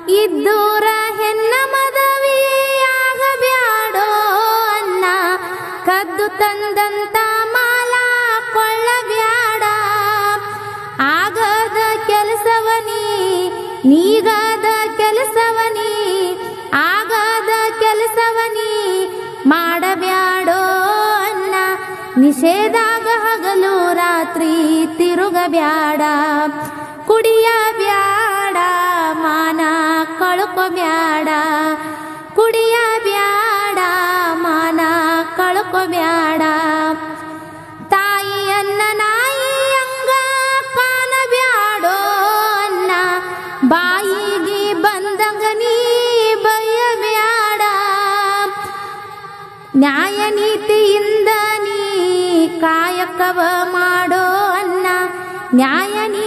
ಇದ್ದೂರ ಹೆಣ್ಣ ಮದವಿಯಾಗಬ್ಯಾಡೋ ಅನ್ನ ಕದ್ದು ತಂದಂತ ಮಾಲ ಕೊಳ್ಳಬ್ಯಾಡ ಆಗದ ಕೆಲಸವನಿ ನೀಗದ ಕೆಲಸವನಿ ಆಗದ ಕೆಲಸವನಿ ಮಾಡಬ್ಯಾಡೋ ಅನ್ನ ನಿಷೇಧಾಗ ಹಗಲು ರಾತ್ರಿ ತಿರುಗಬ್ಯಾಡ ಕುಡಿಯ ಬ್ಯಾಡ ಮಾನ ಕಳ್ಕೊಬ್ಯಾಡ ಕುಡಿಯ ಬ್ಯಾಡ ಮಾನ ಕಳ್ಕೊಬ್ಯಾಡ ತಾಯಿಯನ್ನ ನಾಯಿಯಂಗ ಕಾಣಬ್ಯಾಡೋ ಅನ್ನ ಬಾಯಿಗೆ ಬಂದಂಗ ನೀ ಬಯ್ಯಬ್ಯಾಡ ನ್ಯಾಯ ನೀತಿಯಿಂದ ನೀ ಕಾಯಕವ ಮಾಡೋ ಅನ್ನ ನ್ಯಾಯ ನೀತಿ